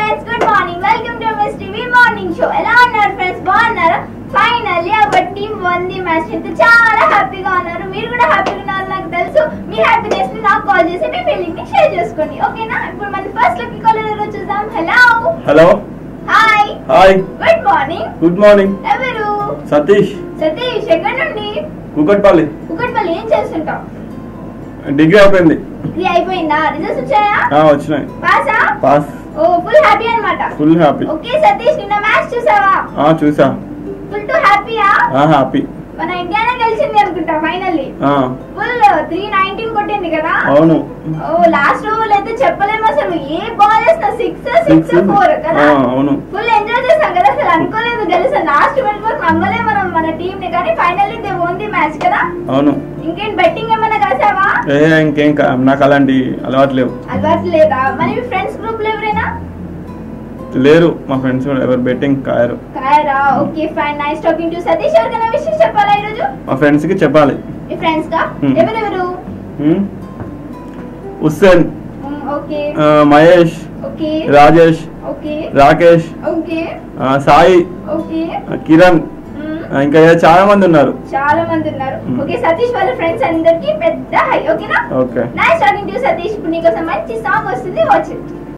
Guys good morning welcome to MS TV morning show ఎలా ఉన్నారు friends బాగున్నారా finally our team won the match అయితే చాలా హ్యాపీగా ఉన్నారు మీరు కూడా హ్యాపీగా ఉన్నారు నాకు తెలుసు మీ హ్యాపీనెస్ ని నాకు కాల్ చేసి మీ ఫీలింగ్ ని షేర్ చేసుకోండి ఓకేనా ఇప్పుడు మన ఫస్ట్ లక్కీ కాల్ ఎవరో చూద్దాం hello hello hi hi good morning good morning ఎవరు సతీష్ సతీష్ ఎక్కడి నుండి కూకట్పల్లి కుక్కట్పల్లి ఏం చేస్తుంటావు డిగ్రీ అయిపోయింది డిగ్రీ అయిపోయిందా రిజల్ట్స్ వచ్చాయా ఆ, వచ్చినాయి పాసా పాస్ ఓ ఫుల్ హ్యాపీ అన్నమాట ఫుల్ హ్యాపీ ఓకే సతీష్ నిన్న మ్యాచ్ చూసావా ఆ, చూసా ఫుల్ టు హ్యాపీయా ఆ, హ్యాపీ మన ఇండియానే గెలిచింది అనుకుంటా ఫైనల్లీ ఆ, ఫుల్ త్రీ నైన్టీన్ కొట్టింది కదా అవును ఓ లాస్ట్ ఓవర్ అయితే చెప్పలేము అసలు ఏ బాల్ వేసినా సిక్స్ సిక్స్ Six. ఫోర్ కదా ఆ, అవును ఫుల్ ఎంజాయ్ చేసాం కదా అసలు అనుకోలేదు గెలిచాం లాస్ట్ మినిట్ వరకు నమ్మలే మనం మన టీం ని కానీ finally they won the match కదా అవును ఇంకేం బెట్టింగ్ ఏమైనా కాసావా ఏ ఇంకేం కా- నాకు అలాంటి అలవాటు లేవు అలవాటు లేదా మరి మీ ఫ్రెండ్స్ గ్రూప్ లో ఎవరైనా లేరు మా ఫ్రెండ్స్ కూడా ఎవరు బెట్టింగ్ కాయరు కాయరా okay fine nice talking to Satish ఎవరికైనా విషయం చెప్పాలా ఈరోజు మా ఫ్రెండ్స్ కి చెప్పాలి మీ ఫ్రెండ్స్ కా Hmm. ఎవరెవరు హ్మ్? హుస్సేన్ ఓకే ఆ, Mahesh okay Rajesh okay Rakesh okay ఆ, సాయి ఓకే ఆ, కిరణ్ ఆ, ఇంకా చాలా మంది ఉన్నారు చాలా మంది ఉన్నారు Hmm. ఓకే సతీష్ వాళ్ళ ఫ్రెండ్స్ అందరికి పెద్ద హై ఓకేనా okay nice talking to Satish ఇప్పుడు నీకోసం మంచి సాంగ్ వస్తుంది వాచ్ ఇట్